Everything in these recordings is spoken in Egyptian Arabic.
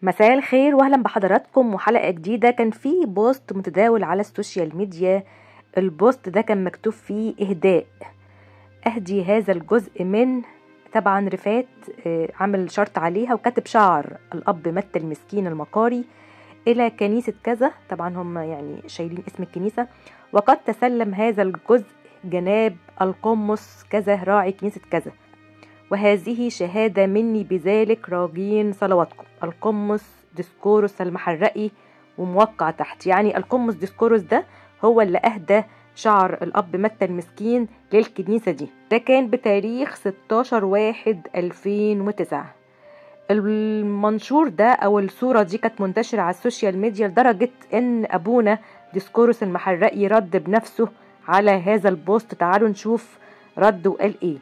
مساء الخير واهلا بحضراتكم وحلقه جديده كان في بوست متداول على السوشيال ميديا البوست ده كان مكتوب فيه اهداء اهدي هذا الجزء من طبعا رفات آه، عامل شرط عليها وكاتب شعر الاب مت المسكين المقاري الى كنيسه كذا طبعا هم يعني شايلين اسم الكنيسه وقد تسلم هذا الجزء جناب القمص كذا راعي كنيسه كذا وهذه شهادة مني بذلك راجين صلواتكم القمص ديسكوروس المحرقي وموقع تحت يعني القمص ديسكوروس ده هو اللي أهدى شعر الأب متى المسكين للكنيسة دي ده كان بتاريخ 16 واحد 2009 المنشور ده أو الصورة دي كانت منتشرة على السوشيال ميديا لدرجة إن أبونا ديسكوروس المحرقي رد بنفسه على هذا البوست تعالوا نشوف رد وقال إيه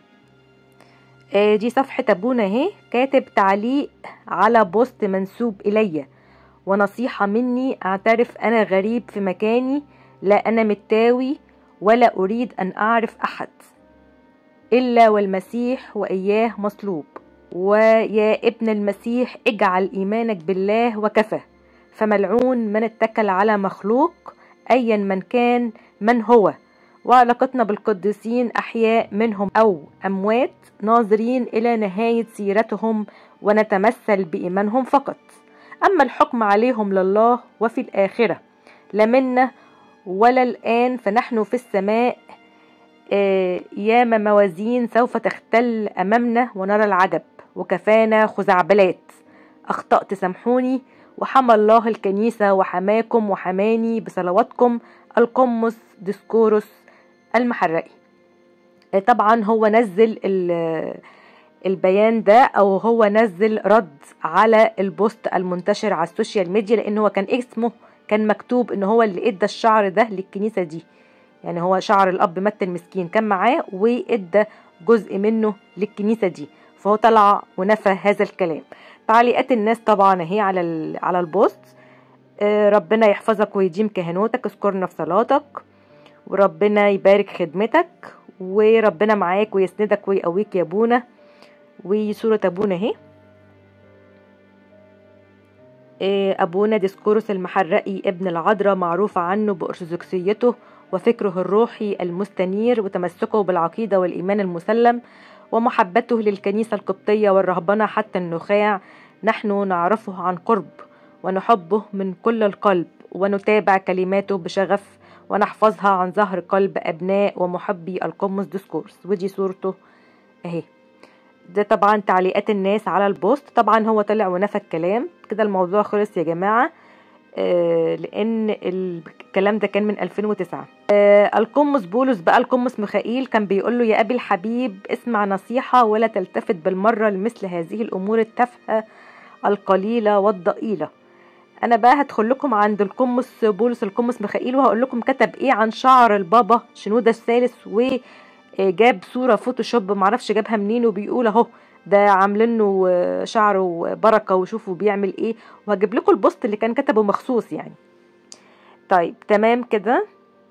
آه، دي صفحة أبونا اهي كاتب تعليق على بوست منسوب إلي ونصيحة مني أعترف أنا غريب في مكاني لا أنا متاوي ولا أريد أن أعرف أحد إلا والمسيح وإياه مصلوب ويا ابن المسيح اجعل إيمانك بالله وكفى فملعون من اتكل على مخلوق أيا من كان من هو وعلاقتنا بالقديسين أحياء منهم أو أموات ناظرين إلى نهاية سيرتهم ونتمثل بإيمانهم فقط أما الحكم عليهم لله وفي الآخرة لا منا ولا الآن فنحن في السماء آه، ياما موازين سوف تختل أمامنا ونرى العجب وكفانا خزعبلات أخطأت سامحوني وحمى الله الكنيسة وحماكم وحماني بصلواتكم القمص ديسكوروس المحرقي آه، طبعا هو نزل ال- البيان ده او هو نزل رد على البوست المنتشر على السوشيال ميديا لان هو كان اسمه كان مكتوب ان هو اللي ادى الشعر ده للكنيسه دي يعني هو شعر الاب مت المسكين كان معاه وادى جزء منه للكنيسه دي فهو طلع ونفى هذا الكلام تعليقات الناس طبعا اهي على ال- على البوست آه، ربنا يحفظك ويديم كهنوتك اذكرنا في صلاتك وربنا يبارك خدمتك وربنا معاك ويسندك ويقويك يا ابونا وصورة ابونا اهي إيه، ابونا ديسكوروس المحرقي ابن العذراء معروف عنه بارثوذكسيته وفكره الروحي المستنير وتمسكه بالعقيدة والإيمان المسلم ومحبته للكنيسة القبطية والرهبنة حتى النخاع نحن نعرفه عن قرب ونحبه من كل القلب ونتابع كلماته بشغف ونحفظها عن ظهر قلب أبناء ومحبي القمص ديسكورس ودي صورته أهي ده طبعا تعليقات الناس على البوست طبعا هو طلع ونفى الكلام كده الموضوع خلص يا جماعة آه لأن الكلام ده كان من 2009 آه القمص بولس بقى القمص ميخائيل كان بيقول له يا أبي الحبيب اسمع نصيحة ولا تلتفت بالمرة لمثل هذه الأمور التافهة القليلة والضئيلة انا بقى هدخل لكم عند القمص بولس القمص ميخائيل وهقول لكم كتب ايه عن شعر البابا شنودة الثالث وجاب صورة فوتوشوب معرفش جابها منين وبيقول اهو ده عاملين له شعره بركة وشوفوا بيعمل ايه وهجيب لكم البوست اللي كان كتبه مخصوص يعني طيب تمام كده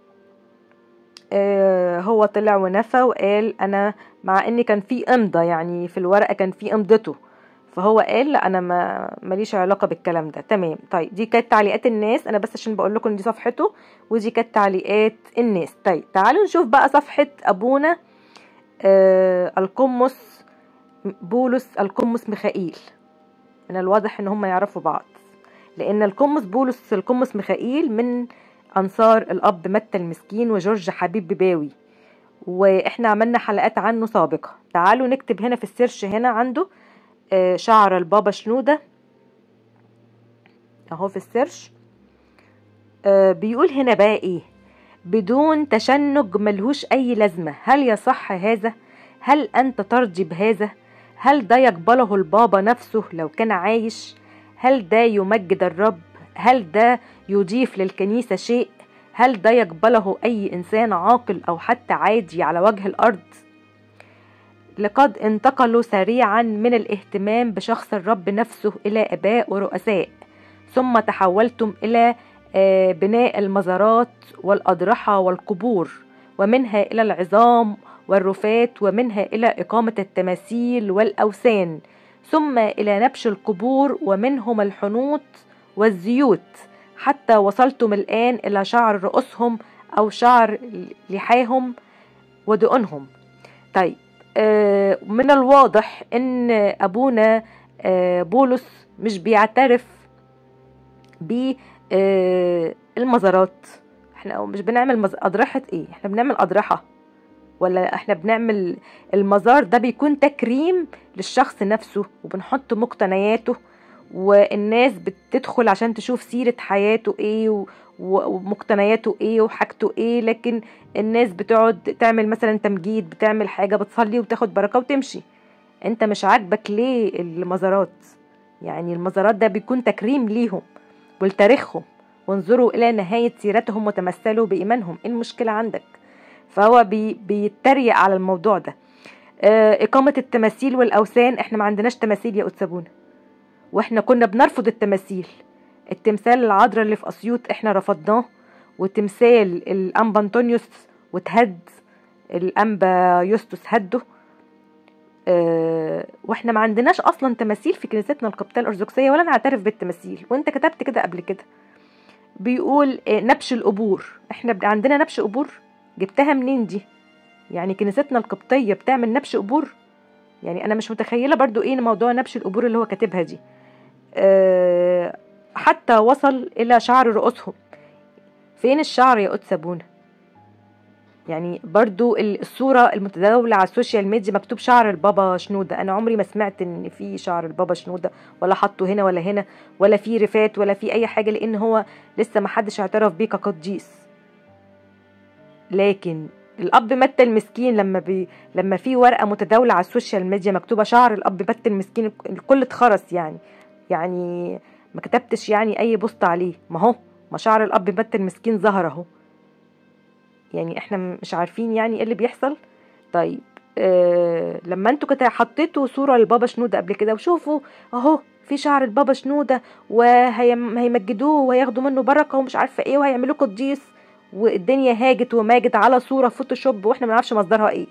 آه هو طلع ونفى وقال انا مع ان كان في امضة يعني في الورقة كان في امضته فهو قال لا انا ما ماليش علاقه بالكلام ده تمام طيب دي كانت تعليقات الناس انا بس عشان بقول لكم إن دي صفحته ودي كانت تعليقات الناس طيب تعالوا نشوف بقى صفحه ابونا آه القمص بولس القمص ميخائيل من الواضح ان هم يعرفوا بعض لان القمص بولس القمص ميخائيل من انصار الاب متى المسكين وجورج حبيب بباوي واحنا عملنا حلقات عنه سابقه تعالوا نكتب هنا في السيرش هنا عنده آه، شعر البابا شنودة اهو في السيرش آه، بيقول هنا بقى ايه بدون تشنج ملهوش اي لازمة هل يصح هذا هل انت ترضي بهذا هل ده يقبله البابا نفسه لو كان عايش هل ده يمجد الرب هل ده يضيف للكنيسة شيء هل ده يقبله اي انسان عاقل او حتى عادي على وجه الارض لقد انتقلوا سريعا من الاهتمام بشخص الرب نفسه إلى آباء ورؤساء ثم تحولتم إلى آه، بناء المزارات والأضرحة والقبور ومنها إلى العظام والرفات ومنها إلى إقامة التماثيل والأوثان ثم إلى نبش القبور ومنهم الحنوط والزيوت حتى وصلتم الآن إلى شعر رؤوسهم أو شعر لحاهم ودقنهم طيب آه، من الواضح ان ابونا آه، بولس مش بيعترف بالمزارات آه، احنا مش بنعمل اضرحه ايه احنا بنعمل اضرحه ولا احنا بنعمل المزار ده بيكون تكريم للشخص نفسه وبنحط مقتنياته والناس بتدخل عشان تشوف سيرة حياته ايه ومقتنياته ايه وحاجته ايه لكن الناس بتقعد تعمل مثلا تمجيد بتعمل حاجة بتصلي وتاخد بركة وتمشي انت مش عاجبك ليه المزارات يعني المزارات ده بيكون تكريم ليهم ولتاريخهم وانظروا الى نهاية سيرتهم وتمثلوا بإيمانهم ايه المشكلة عندك فهو بي بيتريق على الموضوع ده اه إقامة التماثيل والأوثان احنا ما عندناش تماثيل يا أتسابونا واحنا كنا بنرفض التماثيل التمثال العذراء اللي في اسيوط احنا رفضناه وتمثال الانبا انطونيوس وتهد الانبا يوستوس هده اه واحنا ما عندناش اصلا تماثيل في كنيستنا القبطيه الارثوذكسيه ولا نعترف بالتماثيل وانت كتبت كده قبل كده بيقول اه نبش القبور احنا عندنا نبش قبور جبتها منين دي يعني كنيستنا القبطيه بتعمل نبش قبور يعني انا مش متخيله برضو ايه موضوع نبش القبور اللي هو كاتبها دي أه حتى وصل إلى شعر رؤوسهم فين الشعر يا قدس أبونا يعني برضو الصورة المتداولة على السوشيال ميديا مكتوب شعر البابا شنودة أنا عمري ما سمعت إن في شعر البابا شنودة ولا حطه هنا ولا هنا ولا في رفات ولا في أي حاجة لأن هو لسه ما حدش اعترف بيه كقديس لكن الاب متى المسكين لما بي لما في ورقه متداوله على السوشيال ميديا مكتوبه شعر الاب متى المسكين الكل اتخرس يعني يعني ما كتبتش يعني اي بوست عليه ما هو ما شعر الاب متى المسكين ظهر اهو يعني احنا مش عارفين يعني ايه اللي بيحصل طيب آه لما انتوا كده حطيتوا صوره لبابا شنوده قبل كده وشوفوا اهو في شعر البابا شنوده وهيمجدوه وهياخدوا منه بركه ومش عارفه ايه وهيعملوه قديس والدنيا هاجت وماجت على صوره فوتوشوب واحنا ما نعرفش مصدرها ايه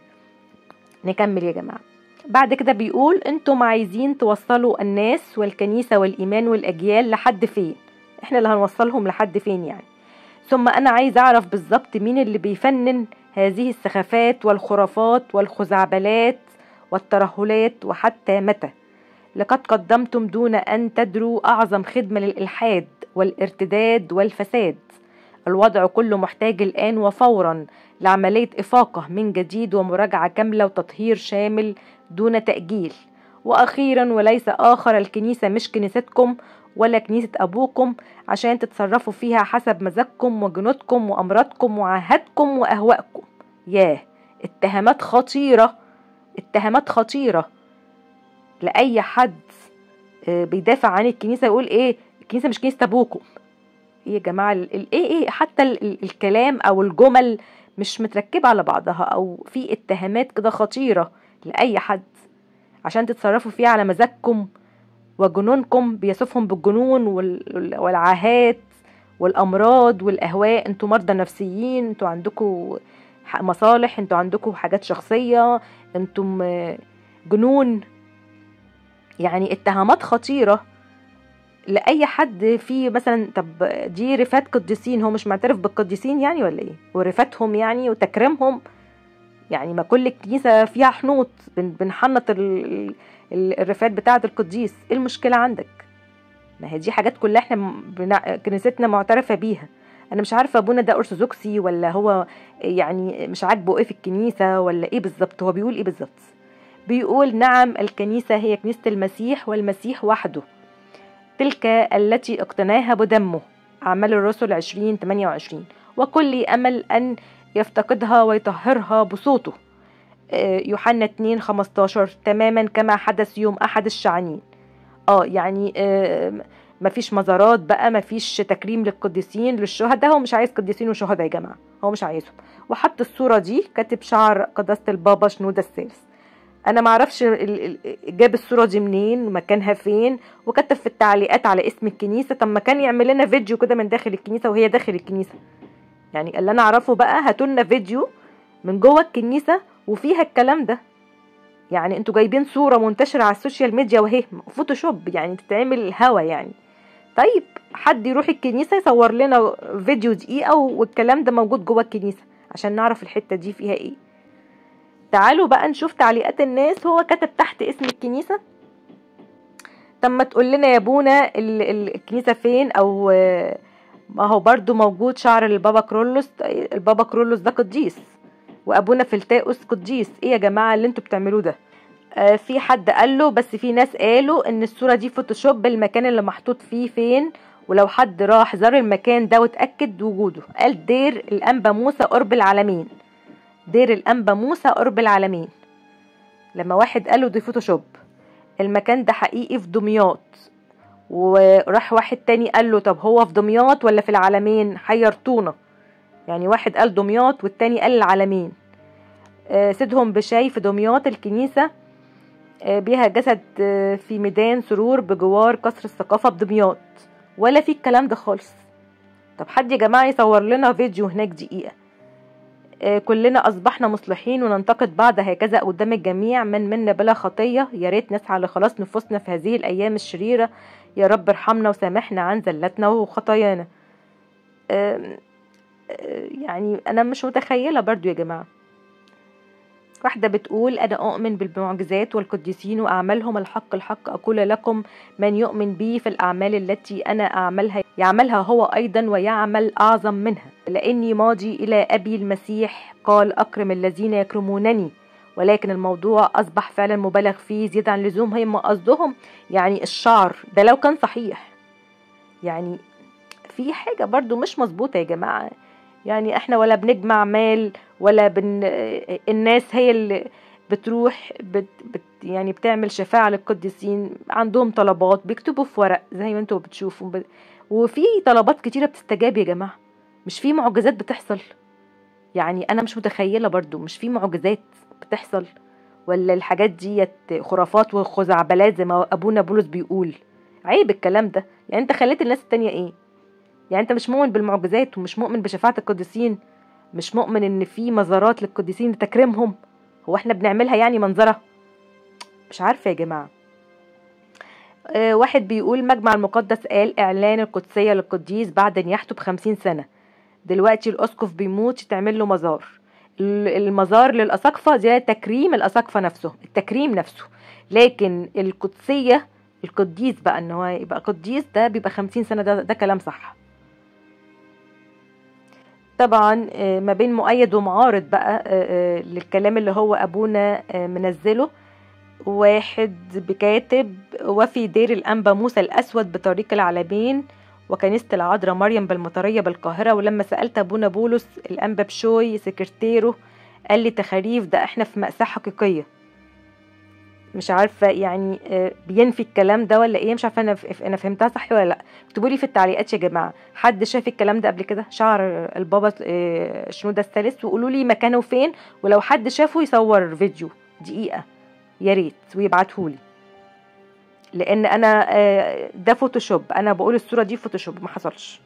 نكمل يا جماعه بعد كده بيقول انتم عايزين توصلوا الناس والكنيسه والايمان والاجيال لحد فين احنا اللي هنوصلهم لحد فين يعني ثم انا عايز اعرف بالظبط مين اللي بيفنن هذه السخافات والخرافات والخزعبلات والترهلات وحتى متى لقد قدمتم دون ان تدروا اعظم خدمه للالحاد والارتداد والفساد الوضع كله محتاج الآن وفورا لعملية إفاقة من جديد ومراجعة كاملة وتطهير شامل دون تأجيل وأخيرا وليس آخر الكنيسة مش كنيستكم ولا كنيسة أبوكم عشان تتصرفوا فيها حسب مزاجكم وجنودكم وأمراضكم وعهدكم وأهوائكم ياه اتهامات خطيرة اتهامات خطيرة لأي حد آه، بيدافع عن الكنيسة يقول ايه الكنيسة مش كنيسة أبوكم ايه يا جماعه ايه ايه حتى الكلام او الجمل مش متركبه على بعضها او في اتهامات كده خطيره لاي حد عشان تتصرفوا فيها على مزاجكم وجنونكم بيصفهم بالجنون والعاهات والامراض والاهواء انتوا مرضى نفسيين انتوا عندكم مصالح انتوا عندكم حاجات شخصيه انتم جنون يعني اتهامات خطيره لاي حد في مثلا طب دي رفات قديسين هو مش معترف بالقديسين يعني ولا ايه ورفاتهم يعني وتكريمهم يعني ما كل الكنيسه فيها حنوط بنحنط الرفات بتاعه القديس ايه المشكله عندك ما هي دي حاجات كلها احنا بنا... كنيستنا معترفه بيها انا مش عارفه ابونا ده ارثوذكسي ولا هو يعني مش عاجبه ايه في الكنيسه ولا ايه بالظبط هو بيقول ايه بالظبط بيقول نعم الكنيسه هي كنيسه المسيح والمسيح وحده تلك التي اقتناها بدمه أعمال الرسل 20 28 وكل أمل أن يفتقدها ويطهرها بصوته آه، يوحنا 2 15 تماما كما حدث يوم أحد الشعانين اه يعني آه مفيش مزارات بقى مفيش تكريم للقديسين للشهداء هو مش عايز قديسين وشهداء يا جماعه هو مش عايزهم وحط الصوره دي كاتب شعر قداسه البابا شنوده الثالث انا ما اعرفش جاب الصوره دي منين مكانها فين وكتب في التعليقات على اسم الكنيسه طب ما كان يعمل لنا فيديو كده من داخل الكنيسه وهي داخل الكنيسه يعني اللي انا اعرفه بقى هاتوا لنا فيديو من جوه الكنيسه وفيها الكلام ده يعني انتوا جايبين صورة منتشرة على السوشيال ميديا وهي فوتوشوب يعني تتعمل هوا يعني طيب حد يروح الكنيسة يصور لنا فيديو دقيقة والكلام ده موجود جوه الكنيسة عشان نعرف الحتة دي فيها ايه تعالوا بقى نشوف تعليقات الناس هو كتب تحت اسم الكنيسة طب ما تقول لنا يا بونا الكنيسة فين او ما هو برضو موجود شعر البابا كرولوس البابا كرولوس ده قديس وابونا فلتاؤس قديس ايه يا جماعه اللي انتوا بتعملوه ده آه في حد قال له بس في ناس قالوا ان الصوره دي فوتوشوب المكان اللي محطوط فيه فين ولو حد راح زار المكان ده واتاكد وجوده قال دير الانبا موسى قرب العالمين دير الانبا موسى قرب العالمين لما واحد قال له دي فوتوشوب المكان ده حقيقي في دمياط وراح واحد تاني قال له طب هو في دمياط ولا في العالمين حيرتونا يعني واحد قال دمياط والتاني قال العالمين آه سيدهم بشاي في دمياط الكنيسة آه بيها جسد آه في ميدان سرور بجوار قصر الثقافة بدمياط ولا في الكلام ده خالص طب حد يا جماعة يصور لنا فيديو هناك دقيقة كلنا أصبحنا مصلحين وننتقد بعض هكذا قدام الجميع من منا بلا خطية يا ريت نسعى لخلاص نفوسنا في هذه الأيام الشريرة يا رب ارحمنا وسامحنا عن زلتنا وخطايانا يعني أنا مش متخيلة برضو يا جماعة واحدة بتقول أنا أؤمن بالمعجزات والقديسين وأعمالهم الحق الحق أقول لكم من يؤمن بي في الأعمال التي أنا أعملها يعملها هو أيضا ويعمل أعظم منها لأني ماضي إلى أبي المسيح قال أكرم الذين يكرمونني ولكن الموضوع أصبح فعلا مبالغ فيه زيادة عن اللزوم هم قصدهم يعني الشعر ده لو كان صحيح يعني في حاجة برضو مش مظبوطة يا جماعة يعني احنا ولا بنجمع مال ولا بن الناس هي اللي بتروح بت... بت... يعني بتعمل شفاعة للقديسين عندهم طلبات بيكتبوا في ورق زي ما انتوا بتشوفوا ب... وفي طلبات كتيرة بتستجاب يا جماعة مش في معجزات بتحصل يعني انا مش متخيلة برضو مش في معجزات بتحصل ولا الحاجات دي خرافات وخزعبلات زي ما ابونا بولس بيقول عيب الكلام ده يعني انت خليت الناس التانية ايه يعني انت مش مؤمن بالمعجزات ومش مؤمن بشفاعة القديسين مش مؤمن ان في مزارات للقديسين تكريمهم هو احنا بنعملها يعني منظرة مش عارفة يا جماعة اه واحد بيقول مجمع المقدس قال اعلان القدسية للقديس بعد ان يحتب خمسين سنة دلوقتي الاسقف بيموت يتعمل له مزار المزار للأساقفة ده تكريم الأساقفة نفسه التكريم نفسه لكن القدسية القديس بقى ان هو يبقى قديس ده بيبقى خمسين سنة ده, ده كلام صح طبعا ما بين مؤيد ومعارض بقى للكلام اللي هو ابونا منزله واحد بكاتب وفي دير الانبا موسى الاسود بطريق العلبين وكنيسة العذراء مريم بالمطرية بالقاهرة ولما سألت أبونا بولس الأنبا بشوي سكرتيره قال لي تخاريف ده احنا في مأساة حقيقية مش عارفة يعني بينفي الكلام ده ولا ايه مش عارفة انا انا فهمتها صح ولا لا اكتبوا لي في التعليقات يا جماعة حد شاف الكلام ده قبل كده شعر البابا شنودة الثالث وقولوا لي مكانه فين ولو حد شافه يصور فيديو دقيقة يا ريت ويبعتهولي لان انا ده فوتوشوب انا بقول الصورة دي فوتوشوب ما حصلش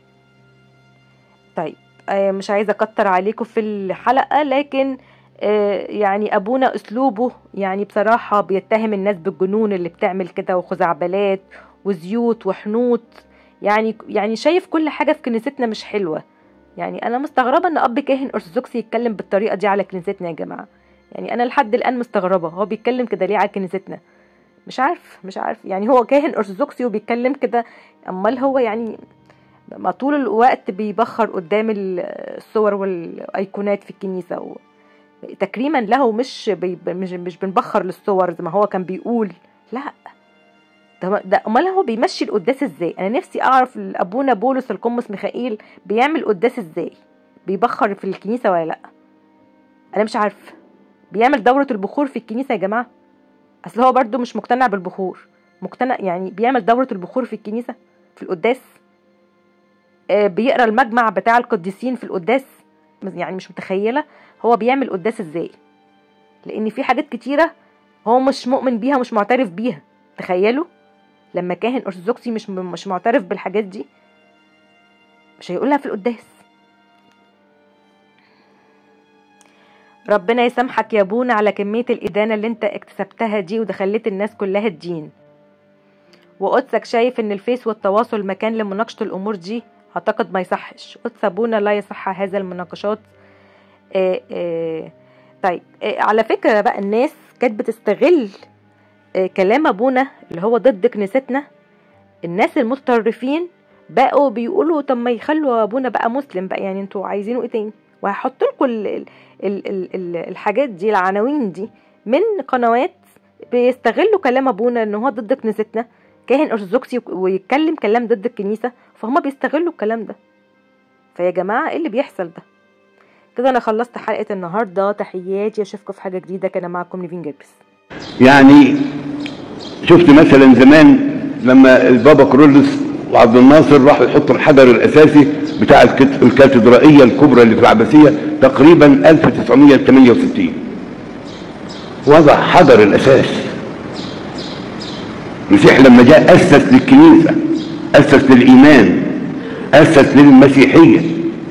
طيب مش عايزة اكتر عليكم في الحلقة لكن يعني ابونا اسلوبه يعني بصراحه بيتهم الناس بالجنون اللي بتعمل كده وخزعبلات وزيوت وحنوط يعني يعني شايف كل حاجه في كنيستنا مش حلوه يعني انا مستغربه ان اب كاهن ارثوذكسي يتكلم بالطريقه دي على كنيستنا يا جماعه يعني انا لحد الان مستغربه هو بيتكلم كده ليه على كنيستنا مش عارف مش عارف يعني هو كاهن ارثوذكسي وبيتكلم كده امال هو يعني ما طول الوقت بيبخر قدام الصور والايقونات في الكنيسه و... تكريما له مش بي مش مش بنبخر للصور زي ما هو كان بيقول لا ده ده امال هو بيمشي القداس ازاي انا نفسي اعرف ابونا بولس القمص ميخائيل بيعمل قداس ازاي بيبخر في الكنيسه ولا لا انا مش عارفه بيعمل دوره البخور في الكنيسه يا جماعه اصل هو برده مش مقتنع بالبخور مقتنع يعني بيعمل دوره البخور في الكنيسه في القداس آه بيقرا المجمع بتاع القديسين في القداس يعني مش متخيله هو بيعمل قداس ازاي لان في حاجات كتيره هو مش مؤمن بيها مش معترف بيها تخيلوا لما كاهن ارثوذكسي مش مش معترف بالحاجات دي مش هيقولها في القداس ربنا يسامحك يا بونا على كمية الإدانة اللي انت اكتسبتها دي ودخلت الناس كلها الدين وقدسك شايف ان الفيس والتواصل مكان لمناقشة الأمور دي أعتقد ما يصحش قدس أبونا لا يصح هذا المناقشات آه آه طيب آه على فكرة بقى الناس كانت بتستغل آه كلام أبونا اللي هو ضد كنيستنا الناس المتطرفين بقوا بيقولوا طب ما يخلوا ابونا بقى مسلم بقى يعني انتوا عايزينه ايه تاني وهحط لكم ال ال ال ال ال الحاجات دي العناوين دي من قنوات بيستغلوا كلام ابونا ان هو ضد كنيستنا كاهن ارثوذكسي ويتكلم كلام ضد الكنيسه فهم بيستغلوا الكلام ده فيا جماعه ايه اللي بيحصل ده كده انا خلصت حلقه النهارده تحياتي اشوفكم في حاجه جديده كان معاكم نيفين جربس يعني شفت مثلا زمان لما البابا كرولس وعبد الناصر راحوا يحطوا الحجر الاساسي بتاع الكت- الكاتدرائيه الكبرى اللي في العباسيه تقريبا 1968 وضع حجر الاساس المسيح لما جاء اسس للكنيسه اسس للايمان اسس للمسيحيه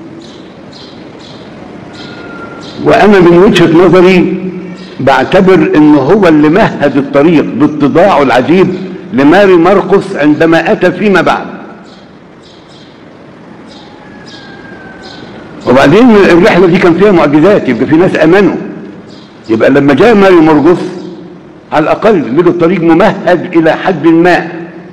وانا من وجهه نظري بعتبر ان هو اللي مهد الطريق باتضاعه العجيب لماري مرقس عندما اتى فيما بعد وبعدين الرحله دي كان فيها معجزات يبقى في ناس امنوا يبقى لما جاء ماري مرقس على الاقل لقوا الطريق ممهد الى حد ما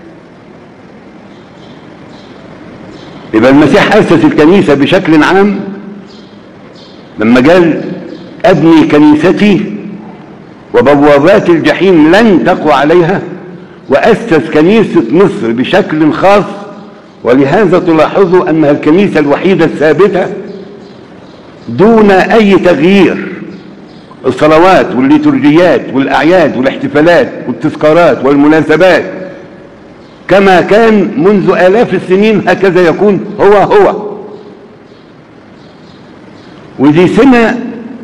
يبقى المسيح اسس الكنيسه بشكل عام لما قال ابني كنيستي وبوابات الجحيم لن تقوى عليها واسس كنيسه مصر بشكل خاص ولهذا تلاحظوا انها الكنيسه الوحيده الثابته دون اي تغيير الصلوات والليتورجيات والاعياد والاحتفالات والتذكارات والمناسبات كما كان منذ الاف السنين هكذا يكون هو هو ودي سمه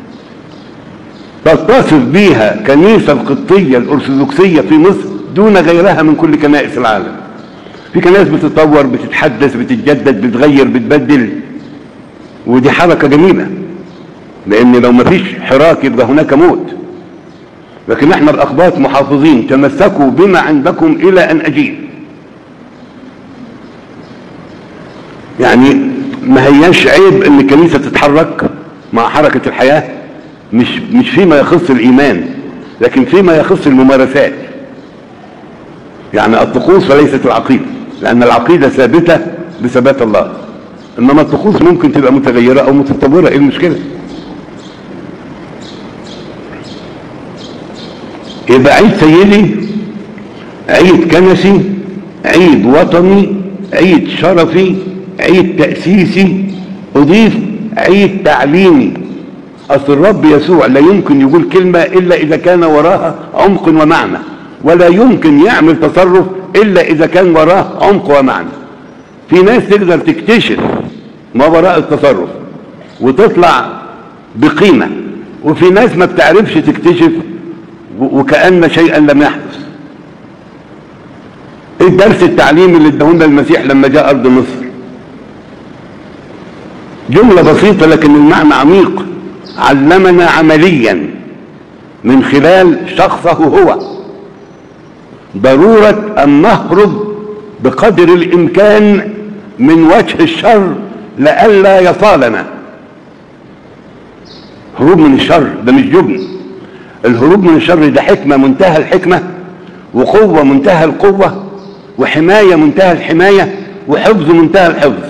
تتصف بها كنيسة القبطية الأرثوذكسية في مصر دون غيرها من كل كنائس العالم في كنائس بتتطور بتتحدث بتتجدد بتغير بتبدل ودي حركة جميلة لأن لو ما فيش حراك يبقى هناك موت لكن احنا الأخباط محافظين تمسكوا بما عندكم إلى أن أجيب يعني ما هياش عيب ان الكنيسة تتحرك مع حركة الحياة مش مش فيما يخص الايمان لكن فيما يخص الممارسات يعني الطقوس وليست العقيده لان العقيده ثابته بثبات الله انما الطقوس ممكن تبقى متغيره او متطوره ايه المشكله يبقى عيد سيدي عيد كنسي عيد وطني عيد شرفي عيد تأسيسي أضيف عيد تعليمي أصل الرب يسوع لا يمكن يقول كلمة إلا إذا كان وراها عمق ومعنى ولا يمكن يعمل تصرف إلا إذا كان وراه عمق ومعنى في ناس تقدر تكتشف ما وراء التصرف وتطلع بقيمة وفي ناس ما بتعرفش تكتشف و- وكأن شيئا لم يحدث ايه الدرس التعليمي اللي اداهولنا المسيح لما جاء ارض مصر جملة بسيطة لكن المعنى عميق علمنا عمليا من خلال شخصه هو ضرورة أن نهرب بقدر الإمكان من وجه الشر لئلا يصالنا هروب من الشر ده مش جبن الهروب من الشر ده حكمة منتهى الحكمة وقوة منتهى القوة وحماية منتهى الحماية وحفظ منتهى الحفظ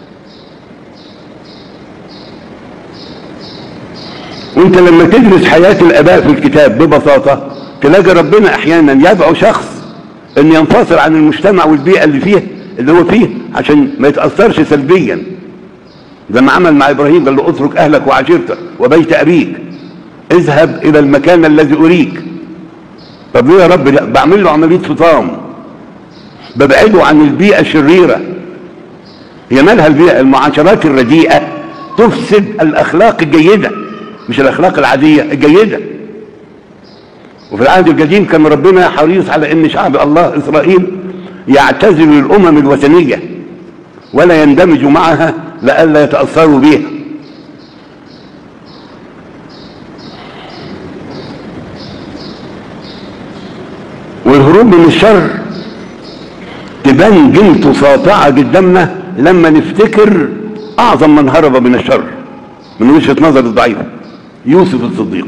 وانت لما تدرس حياة الاباء في الكتاب ببساطة تلاقي ربنا احيانا يدعو شخص ان ينفصل عن المجتمع والبيئة اللي فيه اللي هو فيه عشان ما يتأثرش سلبيا زي ما عمل مع ابراهيم قال له اترك اهلك وعشيرتك وبيت ابيك اذهب الى المكان الذي اريك طب ليه يا رب لا بعمل له عملية فطام ببعده عن البيئة الشريرة هي مالها البيئة المعاشرات الرديئة تفسد الاخلاق الجيدة مش الاخلاق العادية الجيدة وفي العهد القديم كان ربنا حريص على ان شعب الله اسرائيل يعتزل الامم الوثنية ولا يندمجوا معها لئلا يتأثروا بها الهروب من الشر تبان قيمته ساطعة قدامنا لما نفتكر أعظم من هرب من الشر من وجهة نظر الضعيفة يوسف الصديق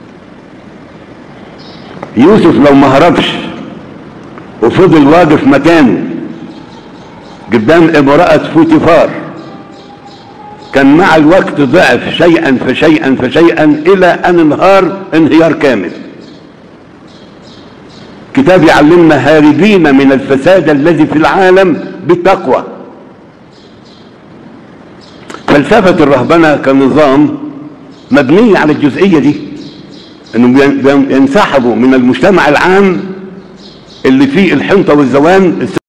يوسف لو ما هربش وفضل واقف مكانه قدام امرأة فوتيفار كان مع الوقت ضعف شيئا فشيئا فشيئا إلى أن انهار انهيار كامل كتاب يعلمنا هاربين من الفساد الذي في العالم بالتقوى فلسفة الرهبنة كنظام مبنية على الجزئية دي انهم ينسحبوا من المجتمع العام اللي فيه الحنطة والزوان